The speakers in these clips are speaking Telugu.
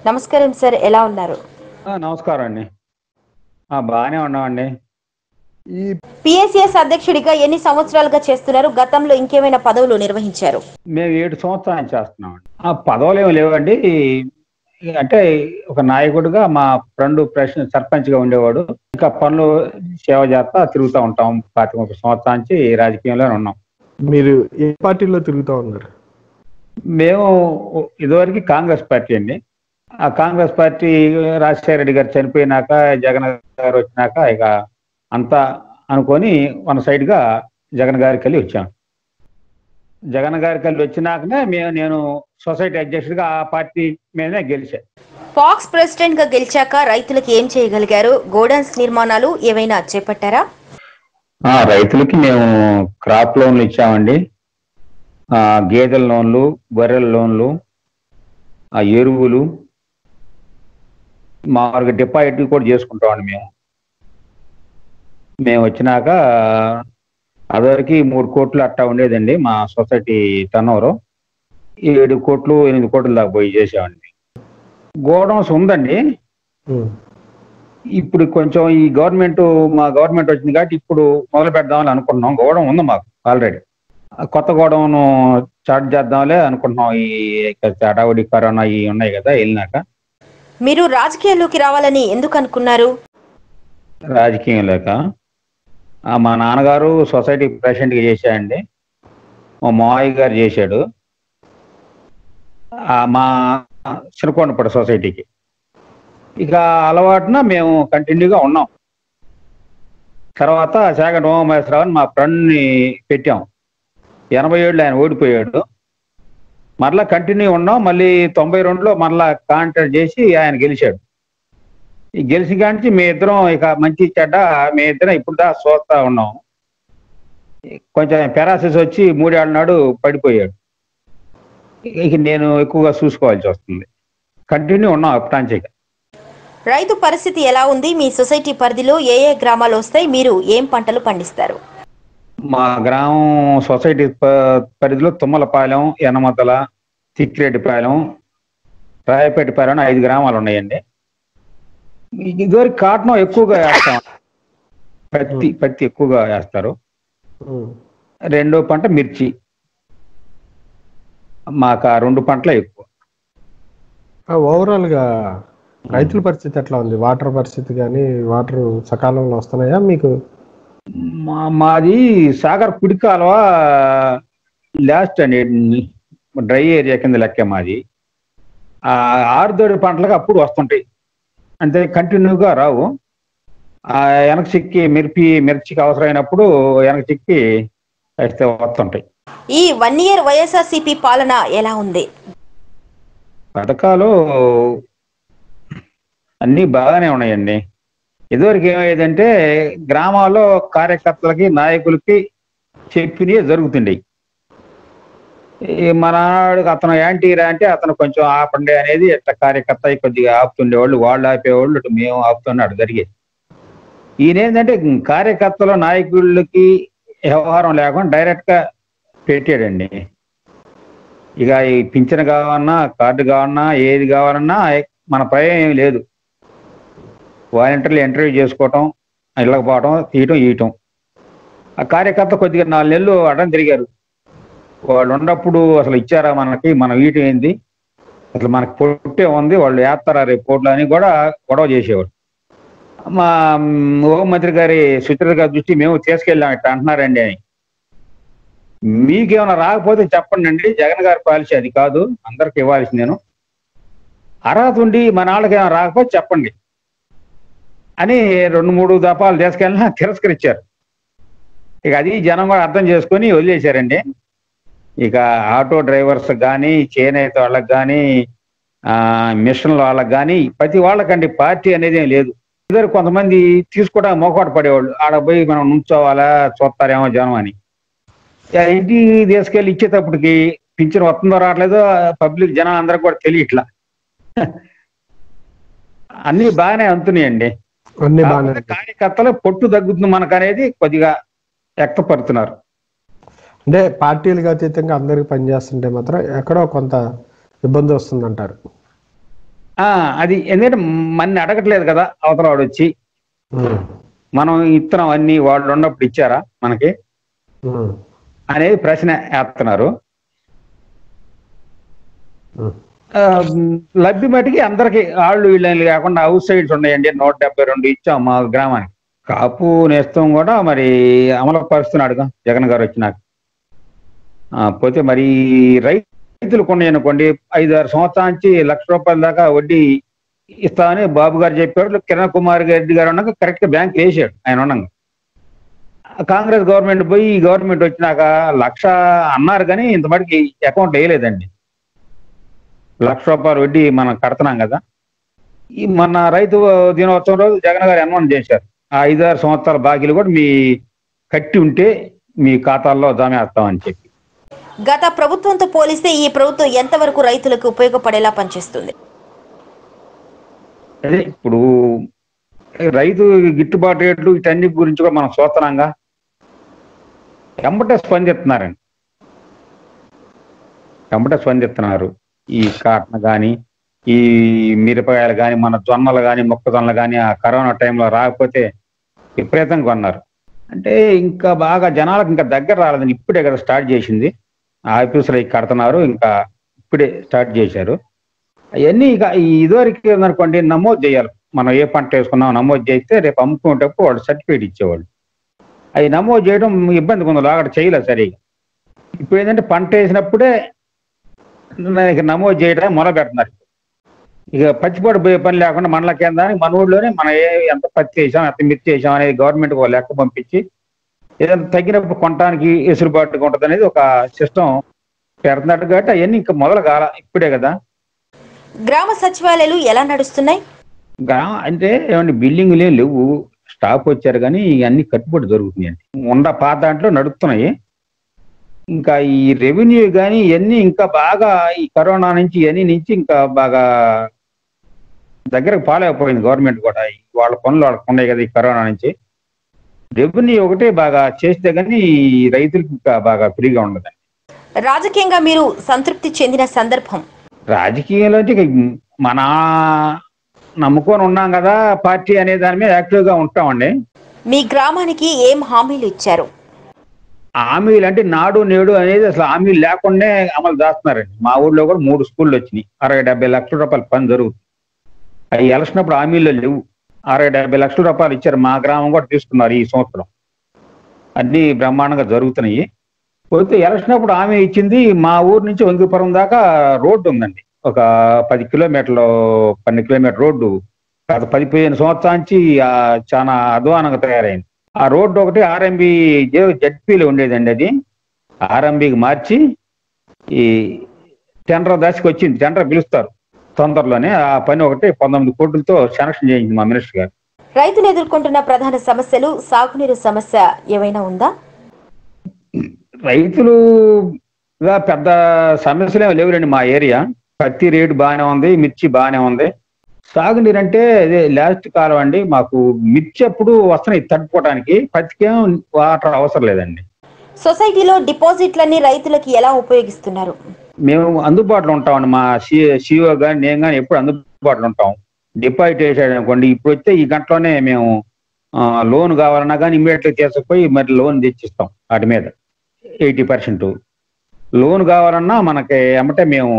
నమస్కారం సార్ ఎలా ఉన్నారు ఆ, నమస్కారం అండి ఆ, బాగానే ఉన్నామండి ఈ పిఎస్సిఎస్ అధ్యక్షుడిగా ఎన్ని సంవత్సరాలుగా చేస్తున్నారు గతంలో ఇంకేమైనా పదవులు నిర్వహించారు మేము ఏడు సంవత్సరాలు చేస్తున్నామండి ఆ పదవులు ఏమి లేవండి ఈ- అంటే ఒక నాయకుడిగా మా ఫ్రెండ్ ప్రశ్న సర్పంచ్గా ఉండేవాడు ఇంకా పనులు సేవ చేస్తా తిరుగుతూ ఉంటాం పాతిక ముప్పై సంవత్సరాల నుంచి రాజకీయంలోనే ఉన్నాం మీరు ఏ పార్టీలో తిరుగుతూ ఉన్నారు మేము ఇదివరకు కాంగ్రెస్ పార్టీ అండి ఆ కాంగ్రెస్ పార్టీ రాజశేఖర రెడ్డి గారు చనిపోయినాక జగన్ గారు వచ్చినాక ఇక అంతా అనుకొని వన్ సైడ్ గా జగన్ గారికి వెళ్ళి వచ్చాం జగన్ గారికి వెళ్ళి వచ్చినాకనే మేము నేను సొసైటీ అధ్యక్షుడిగా ఆ పార్టీ మీదనే గెలిచా ఫాక్స్ ప్రెసిడెంట్ గా గెలిచాక రైతులకు ఏం చేయగలిగారు గోడౌన్స్ నిర్మాణాలు ఏవైనా చేపట్టారా ఆ, రైతులకి మేము క్రాప్ లోన్లు ఇచ్చామండి ఆ, గేదెల లోన్లు గొర్రెల లోన్లు ఆ ఎరువులు మామూలుగా డిపాజిట్ కూడా చేసుకుంటామండి మేము మేము వచ్చినాక అదివరకు మూడు కోట్లు అట్టా ఉండేదండి మా సొసైటీ టర్న్ ఓవర్ ఏడు కోట్లు ఎనిమిది కోట్ల దాకా పోయి చేసామండి గోడౌన్స్ ఉందండి ఉమ్. ఇప్పుడు కొంచెం ఈ గవర్నమెంట్ మా గవర్నమెంట్ వచ్చింది కాబట్టి ఇప్పుడు మొదలు పెడదామని అనుకుంటున్నాం గోడం ఉంది మాకు ఆల్రెడీ కొత్త గోడౌన్ స్టార్ట్ చేద్దాంలే అనుకుంటున్నాం ఈ హడావుడి కరోనా ఇవి ఉన్నాయి కదా వెళ్ళినాక మీరు రాజకీయాల్లోకి రావాలని ఎందుకు అనుకున్నారు రాజకీయం లేక ఆ, మా నాన్నగారు సొసైటీ ప్రెసిడెంట్గా చేశాడండి మా మావయ్య గారు చేశాడు ఆ, మా చిన్నకొండపడి సొసైటీకి ఇక అలవాటున మేము కంటిన్యూగా ఉన్నాం తర్వాత శాగ నోమేశ్వరరావు అని మా ఫ్రెండ్ని పెట్టాం ఎనభై ఏళ్ళు ఆయన ఓడిపోయాడు మరలా కంటిన్యూ ఉన్నాం మళ్ళీ తొంభై రెండులో మరలా కాంటాక్ట్ చేసి ఆయన గెలిచాడు ఈ గెలిచిన కాంచి మీ ఇద్దరం ఇక మంచి చెడ్డ మీ ఇద్దరం ఇప్పుడు దా చూస్తా ఉన్నాం కొంచెం పెరాసిస్ వచ్చి మూడేళ్ళ నాడు పడిపోయాడు ఇక నేను ఎక్కువగా చూసుకోవాల్సి వస్తుంది కంటిన్యూ ఉన్నాం అప్పటాంచి ఇక రైతు పరిస్థితి ఎలా ఉంది మీ సొసైటీ పరిధిలో ఏ ఏ గ్రామాలు వస్తాయి మీరు ఏం పంటలు పండిస్తారు మా గ్రామం సొసైటీ ప- పరిధిలో తుమ్మలపాలెం యనమతల తిక్కిరెడ్డిపాలెం రాయపేటపాలెం అని ఐదు గ్రామాలు ఉన్నాయండి ఇదివరకు కాటనం ఎక్కువగా వేస్తాం పత్తి పత్తి ఎక్కువగా వేస్తారు ఉమ్. రెండో పంట మిర్చి మాకు ఆ రెండు పంటలే ఎక్కువ ఆ, ఓవరాల్ గా రైతుల పరిస్థితి ఎట్లా ఉంది వాటర్ పరిస్థితి కానీ వాటర్ సకాలంలో వస్తున్నాయా మీకు మా మాది సాగర్ కుడి కాలువ లాస్ట్ అండి డ్రై ఏరియా కింద లెక్క మాది ఆ ఆరుదోడి పంటలకు అప్పుడు వస్తుంటాయి అంటే కంటిన్యూగా రావు ఆ వెనక చిక్కి మిర్చి మిర్చికి అవసరమైనప్పుడు వెనక చిక్కి వేస్తే వస్తుంటాయి ఈ వన్ ఇయర్ వైఎస్ఆర్సీపీ పాలన ఎలా ఉంది పథకాలు అన్నీ బాగానే ఉన్నాయండి ఇదివరకు ఏమయ్యేదంటే గ్రామాల్లో కార్యకర్తలకి నాయకులకి చెప్పినవి జరుగుతుండేవి ఈ మన నాడు అతను యాంటీరా అంటే అతను కొంచెం ఆపండి అనేది ఇట్లా కార్యకర్త కొద్దిగా ఆపుతుండేవాళ్ళు వాళ్ళు ఆపేవాళ్ళు ఇటు మేము ఆపుతున్నాడు జరిగేది ఈయన ఏంటంటే కార్యకర్తలు నాయకులకి వ్యవహారం లేకుండా డైరెక్ట్ గా పెట్టాడండి ఇక ఈ పింఛన్ కావాలన్నా కార్డు కావాలన్నా ఏది కావాలన్నా మన భయం ఏమి లేదు వాలంటీర్లు ఇంటర్వ్యూ చేసుకోవటం ఇళ్ళకి పోవటం తీయటం ఇయటం ఆ కార్యకర్త కొద్దిగా నాలుగు నెలలు అడ్డం తిరిగారు వాళ్ళు ఉన్నప్పుడు అసలు ఇచ్చారా మనకి మనం ఈయటం ఏంది అసలు మనకి పొట్టే ఉంది వాళ్ళు వేస్తారా రేపు కోట్లు అని కూడా గొడవ చేసేవారు మా మ్, హోంమంత్రి గారి సుచరిత గారి దృష్టి మేము తీసుకెళ్ళాం ఇట్లా అంటున్నారండి అని మీకేమైనా రాకపోతే చెప్పండి అండి జగన్ గారి పాలసీ అది కాదు అందరికి ఇవ్వాల్సి నేను అర్హత ఉండి మన వాళ్ళకి ఏమైనా రాకపోతే చెప్పండి అని రెండు మూడు దఫాలు తీసుకెళ్ళినా తిరస్కరించారు ఇక అది జనం కూడా అర్థం చేసుకొని వదిలేశారండి ఇక ఆటో డ్రైవర్స్ కానీ చేనేత వాళ్ళకి కానీ మిషన్ల వాళ్ళకి కానీ ప్రతి వాళ్ళకండి పార్టీ అనేది ఏం లేదు ఇద్దరు కొంతమంది తీసుకోవడానికి మొక్కట పడేవాళ్ళు ఆడ పోయి మనం నుంచోవాలా చూస్తారేమో జనం అని ఇక ఇంటికి తీసుకెళ్ళి ఇచ్చేటప్పటికి పింఛన్ వస్తుందో రావట్లేదో పబ్లిక్ జనం అందరికి కూడా తెలియట్లా అన్ని బాగానే అందుతున్నాయండి అన్ని బాగానే కాకపోతే కార్యకర్తలు పొట్టు తగ్గుతుంది మనకు అనేది కొద్దిగా వ్యక్తపడుతున్నారు అంటే పార్టీలకు అతీతంగా అందరికి పనిచేస్తుంటే మాత్రం ఎక్కడో కొంత ఇబ్బంది వస్తుందంటారు ఆ, అది ఎందుకంటే మన అడగట్లేదు కదా అవతల వాడు వచ్చి ఉమ్, మనం ఇత్తనం అన్ని వాళ్ళు ఉన్నప్పుడు ఇచ్చారా మనకి ఉమ్, అనేది ప్రశ్న వేస్తున్నారు ఉమ్. ఆ, లబ్ధి మటుకి అందరికి వాళ్ళు వీళ్ళని లేకుండా అవుట్ సైడ్స్ ఉన్నాయండి నూట డెబ్బై రెండు ఇచ్చాం మా గ్రామానికి కాపు నేస్తం కూడా మరి అమలు పరుస్తున్నాడుగా జగన్ గారు వచ్చినాక ఆ, పోతే మరి రైతులు కొన్ని అనుకోండి ఐదు ఆరు సంవత్సరాల నుంచి లక్ష రూపాయల దాకా వడ్డీ ఇస్తామని బాబు గారు చెప్పారు కిరణ్ కుమార్ రెడ్డి గారు ఉన్నాక కరెక్ట్ బ్యాంక్ వేసాడు ఆయన ఉండగా కాంగ్రెస్ గవర్నమెంట్ పోయి ఈ గవర్నమెంట్ వచ్చినాక లక్ష అన్నారు కానీ ఇంత మటుకి అకౌంట్ వేయలేదండి లక్ష రూపాయలు వడ్డీ మనం కడుతున్నాం కదా ఈ మన రైతు దినోత్సవం రోజు జగన్ గారు అనౌన్స్ చేశారు ఆ ఐదారు సంవత్సరాల బాకీలు కూడా మీ కట్టి ఉంటే మీ ఖాతాల్లో జమ వేస్తామని చెప్పి గత ప్రభుత్వంతో పోలిస్తే ఈ ప్రభుత్వం ఎంతవరకు రైతులకు ఉపయోగపడేలా పనిచేస్తుంది అదే ఇప్పుడు రైతు గిట్టుబాటు రేట్లు వీటన్ని గురించి కూడా మనం చూస్తున్నాంగా ఎంబటే స్పందిస్తున్నారండి ఎంబటే స్పందిస్తున్నారు ఈ కాటన్ కానీ ఈ మిరపకాయలు కానీ మన జొన్నలు కానీ మొక్కజొన్నలు కానీ ఆ కరోనా టైంలో రాకపోతే విపరీతంగా కొన్నారు అంటే ఇంకా బాగా జనాలకు ఇంకా దగ్గర రాలేదని ఇప్పుడే కదా స్టార్ట్ చేసింది ఆఫీసులు అవి కడుతున్నారు ఇంకా ఇప్పుడే స్టార్ట్ చేశారు అవన్నీ ఇక ఈ ఇదివరకు అనుకోండి నమోదు చేయాలి మనం ఏ పంట వేసుకున్నాం నమోదు చేస్తే రేపు అమ్ముకునేటప్పుడు వాళ్ళు సర్టిఫికేట్ ఇచ్చేవాళ్ళు అవి నమోదు చేయడం ఇబ్బందిగా ఉంది అక్కడ చేయలేదు సరిగా ఇప్పుడు ఏంటంటే పంట వేసినప్పుడే ఇక నమోదు చేయడం మొదలు పెడుతున్నారు ఇక పచ్చిపాటు పోయే పని లేకుండా మనల కేంద్రానికి మన ఊళ్ళోనే మనం ఏ ఎంత పత్తి వేసాం ఎంత మిర్చి వేసాం అనేది గవర్నమెంట్ ఒక లెక్క పంపించి ఏదైనా తగ్గినప్పుడు కొనడానికి ఎసురుబాటుగా ఉంటుంది అనేది ఒక సిస్టమ్ పెడుతున్నట్టు కాబట్టి అవన్నీ ఇంకా మొదలు కాల ఇప్పుడే కదా గ్రామ సచివాలయాలు ఎలా నడుస్తున్నాయి గ్రామ అంటే ఏమండి బిల్డింగ్లు ఏం లేవు స్టాఫ్ వచ్చారు కానీ అన్ని కట్టుబడి జరుగుతున్నాయి ఉండ పాత దాంట్లో నడుస్తున్నాయి ఇంకా ఈ రెవెన్యూ కానీ ఇవన్నీ ఇంకా బాగా ఈ కరోనా నుంచి ఇవన్నీ నుంచి ఇంకా బాగా దగ్గరకు పాలైపోయింది గవర్నమెంట్ కూడా ఈ వాళ్ళ పనులు వాళ్ళకు ఉన్నాయి కదా ఈ కరోనా నుంచి రెవెన్యూ ఒకటే బాగా చేస్తే కానీ ఈ రైతులకు ఇంకా బాగా ఫ్రీగా ఉండదు రాజకీయంగా మీరు సంతృప్తి చెందిన సందర్భం రాజకీయంలో అంటే ఇక మన నమ్ముకొని ఉన్నాం కదా పార్టీ అనే దాని మీద యాక్టివ్ గా ఉంటామండి మీ గ్రామానికి ఏం హామీలు ఇచ్చారు హామీలు అంటే నాడు నేడు అనేది అసలు హామీలు లేకుండానే అమలు చేస్తున్నారండి మా ఊర్లో కూడా మూడు స్కూళ్ళు వచ్చినాయి అరవై డెబ్బై లక్షల రూపాయల పని జరుగుతుంది అవి ఎలసినప్పుడు హామీల్లో లేవు అరవై డెబ్బై లక్షల రూపాయలు ఇచ్చారు మా గ్రామం కూడా తీసుకున్నారు ఈ సంవత్సరం అన్ని బ్రహ్మాండంగా జరుగుతున్నాయి పోతే ఎలసినప్పుడు హామీ ఇచ్చింది మా ఊరు నుంచి వంగిపురం దాకా రోడ్డు ఉందండి ఒక పది కిలోమీటర్లు పన్నెండు కిలోమీటర్ రోడ్డు గత పది పదిహేను సంవత్సరాల నుంచి ఆ చాలా అధ్వానంగా తయారైంది ఆ రోడ్డు ఒకటి ఆర్ఎంబి జడ్పీలో ఉండేదండి అది ఆర్ఎంబికి మార్చి ఈ టెండర్ దశకు వచ్చింది టెండర్ పిలుస్తారు తొందరలోనే ఆ పని ఒకటి పంతొమ్మిది కోట్లతో శాంక్షన్ చేయించింది మా మినిస్టర్ గారు రైతులు ఎదుర్కొంటున్న ప్రధాన సమస్యలు సాగునీరు సమస్య ఏమైనా ఉందా రైతులు గా పెద్ద సమస్యలు ఏమి లేవులేండి మా ఏరియా పత్తి రేటు బాగానే ఉంది మిర్చి బాగానే ఉంది సాగునీరు అంటే అదే లాస్ట్ కాలం అండి మాకు మిర్చి అప్పుడు వస్తున్నాయి తట్టుకోవడానికి పత్తికేం వాటర్ అవసరం లేదండి సొసైటీలో డిపాజిట్లన్నీ రైతులకు ఎలా ఉపయోగిస్తున్నారు మేము అందుబాటులో ఉంటామండి మా సిఓ కానీ నేను కానీ ఎప్పుడు అందుబాటులో ఉంటాం డిపాజిట్ వేసాడు అనుకోండి ఇప్పుడు వస్తే ఈ గంటలోనే మేము లోన్ కావాలన్నా కానీ ఇమీడియట్గా తీసుకుపోయి మరి లోన్ తెచ్చిస్తాం వాటి మీద ఎయిటీ పర్సెంట్ లోన్ కావాలన్నా మనకి ఏమంటే మేము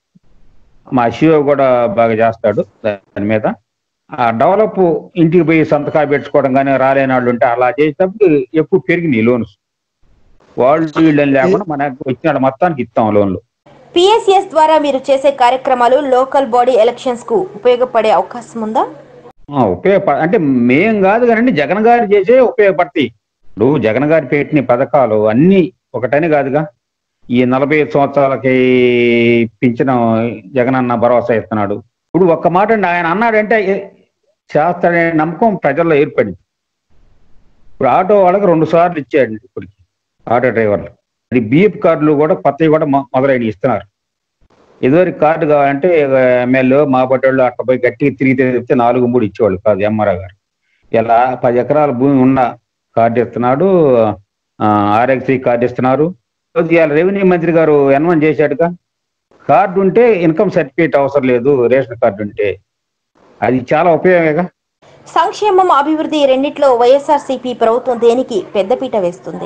మా సిఓ కూడా బాగా చేస్తాడు దాని మీద ఆ డెవలప్ ఇంటికి పోయి సంతకాలు పెట్టుకోవడం కానీ రాలేని వాళ్ళు ఉంటే అలా చేసినప్పుడు ఎక్కువ పెరిగినాయి లోన్స్ వాళ్ళు వీళ్ళని లేకుండా మనకు వచ్చిన వాళ్ళ మొత్తానికి ఇస్తాం లోన్లు పిఎస్ఎస్ ద్వారా మీరు చేసే కార్యక్రమాలు లోకల్ బాడీ ఎలక్షన్స్ కు ఉపయోగపడే అవకాశం ఉందా ఆ, ఉపయోగపడ అంటే మేం కాదు కానీ జగన్ గారు చేసే ఉపయోగపడతాయి ఇప్పుడు జగన్ గారు పెట్టిన పథకాలు అన్ని ఒకటని కాదుగా ఈ నలభై ఐదు సంవత్సరాలకి పింఛన జగన్ అన్న భరోసా ఇస్తున్నాడు ఇప్పుడు ఒక్క మాట అండి ఆయన అన్నాడంటే ఏ- చేస్తాడనే నమ్మకం ప్రజల్లో ఏర్పడింది ఇప్పుడు ఆటో వాళ్ళకి రెండు సార్లు ఇచ్చాడు ఇప్పటికి ఆటో డ్రైవర్లు అది బిఎఫ్ కార్డులు కూడా కొత్తవి కూడా మొ- మొదలైన ఇస్తున్నారు ఇదివరకు కార్డు కావాలంటే ఎమ్మెల్యే మా పట్టేళ్ళు అట్లా పోయి గట్టిగా తిరిగితే చెప్తే నాలుగు మూడు ఇచ్చేవాళ్ళు కాదు ఎంఆర్ఆ గారు ఇలా పది ఎకరాల భూమి ఉన్న కార్డు ఇస్తున్నాడు ఆర్ఎక్సీ కార్డు ఇస్తున్నారు ఇవాళ రెవెన్యూ మంత్రి గారు ఎన్వన్ చేశాడుగా కార్డు ఉంటే ఇన్కమ్ సర్టిఫికేట్ అవసరం లేదు రేషన్ కార్డు ఉంటే అది చాలా ఉపయోగంగా సంక్షేమం అభివృద్ధి రెండిట్లో వైఎస్ఆర్సీపీ ప్రభుత్వం దేనికి పెద్దపీట వేస్తుంది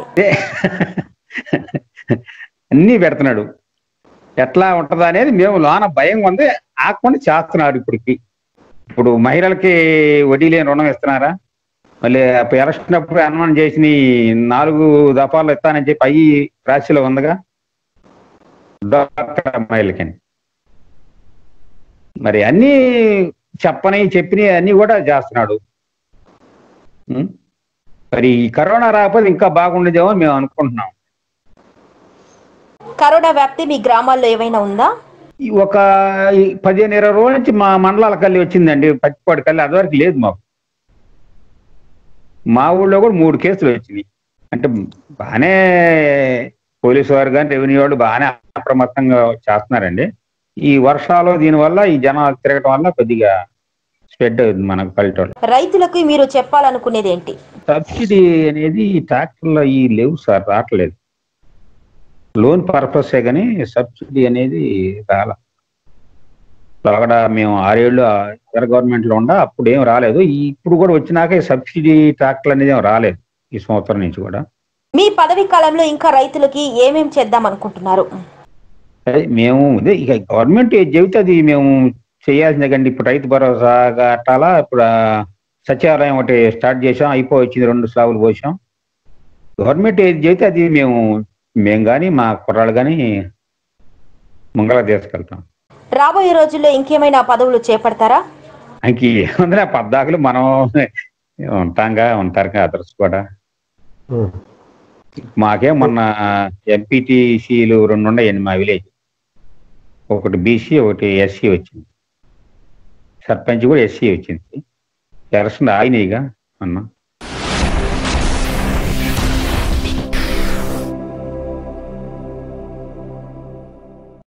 అన్నీ పెడుతున్నాడు ఎట్లా ఉంటదా అనేది మేము లోన భయం ఉంది ఆకుండా చేస్తున్నాడు ఇప్పటికి ఇప్పుడు మహిళలకి వడ్డీ లేని రుణం ఇస్తున్నారా మళ్ళీ అప్పుడు ఎలక్షన్ అప్పుడు అనుమానం చేసిన ఈ నాలుగు దఫాలు ఇస్తానని చెప్పి అయ్యి రాశిలో ఉందిగా డాక్టర్ మహిళలకని మరి అన్నీ చెప్పని చెప్పినవి అన్నీ కూడా చేస్తున్నాడు ఉం? మరి ఈ కరోనా రాకపోతే ఇంకా బాగుండేదేమో అని మేము అనుకుంటున్నాం కరోనా వ్యాప్తి మీ గ్రామాల్లో ఏమైనా ఉందా ఈ ఒక ఈ పదిహేను ఇరవై రోజుల నుంచి మా మండలాల కల్లి వచ్చిందండి పచ్చిపాడు కల్లి అదివరకు లేదు మాకు మా ఊళ్ళో కూడా మూడు కేసులు వచ్చినాయి అంటే బాగానే పోలీసు వారు కానీ రెవెన్యూ వాళ్ళు బాగానే అప్రమత్తంగా చేస్తున్నారండి ఈ వర్షాలు దీనివల్ల ఈ జనాలు తిరగటం వల్ల కొద్దిగా స్ప్రెడ్ అవుతుంది మనకు పల్లెటూరు రైతులకు మీరు చెప్పాలనుకునేది ఏంటి సబ్సిడీ అనేది ఈ ట్రాక్టర్లో ఈ లేవు సార్ రావట్లేదు లోన్ పర్పసే కానీ సబ్సిడీ అనేది రాల అక్కడ మేము ఆరేళ్ళు ఇతర గవర్నమెంట్ లో ఉండ అప్పుడు ఏం రాలేదు ఈ ఇప్పుడు కూడా వచ్చినాక ఈ సబ్సిడీ ట్రాక్టర్ అనేది ఏం రాలేదు ఈ సంవత్సరం నుంచి కూడా మీ పదవి కాలంలో ఇంకా రైతులకి ఏమేం చేద్దాం అనుకుంటున్నారు అదే మేము ఇదే ఇక గవర్నమెంట్ ఏది చెబితే అది మేము చేయాల్సిందే కండి ఇప్పుడు రైతు భరోసా కట్టాలా ఇప్పుడు ఆ సచివాలయం ఒకటి స్టార్ట్ చేసాం అయిపోయి వచ్చింది రెండు స్లాబులు పోసాం గవర్నమెంట్ ఏది చెబితే అది మేము మేము కానీ మా కుర్రాళ్ళు కానీ ముంగళ తీసుకెళ్తాం రాబోయే రోజుల్లో ఇంకేమైనా పదవులు చేపడతారా ఇంక ఏముందిలే పద్దాకులు మనం ఉంటాంగా ఉంటారుగా అదర్స్ కూడా ఉం. మాకే మొన్న ఎంపీటీసీలు రెండు ఉన్నాయండి మా విలేజ్ ఒకటి బీసీ ఒకటి ఎస్సీ వచ్చింది సర్పంచ్ కూడా ఎస్సీ వచ్చింది ఎలక్షన్ ఆగినాయిగా మొన్న